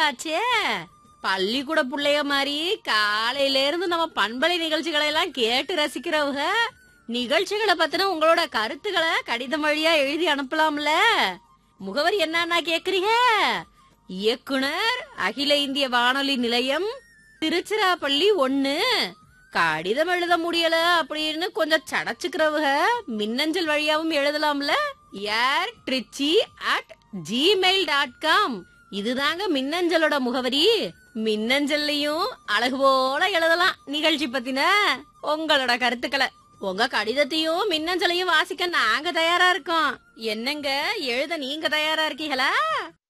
நாளாச்சே பள்ளிக்கூட புள்ளைய மாதிரி காலையில இருந்து நம்ம பண்பலை நிகழ்ச்சிகளை எல்லாம் கேட்டு ரசிக்கிறவங்க நிகழ்ச்சிகளை பத்தின உங்களோட கருத்துக்களை கடிதம் வழியா எழுதி அனுப்பலாம்ல முகவரி என்னன்னா கேக்குறீங்க இயக்குனர் அகில இந்திய வானொலி நிலையம் திருச்சிராப்பள்ளி ஒன்னு கடிதம் எழுத முடியல அப்படின்னு கொஞ்சம் சடச்சுக்கிறவங்க மின்னஞ்சல் வழியாவும் எழுதலாம்ல air Trichy at Gmail dot com இதுதாங்க மின்னஞ்சலோட முகவரி மின்னஞ்சல்லையும் அழகு போல எழுதலாம் நிகழ்ச்சி பத்தின உங்களோட கருத்துக்களை உங்க கடிதத்தையும் மின்னஞ்சலையும் வாசிக்க நாங்க தயாரா இருக்கோம் என்னங்க எழுத நீங்க தயாரா இருக்கீங்களா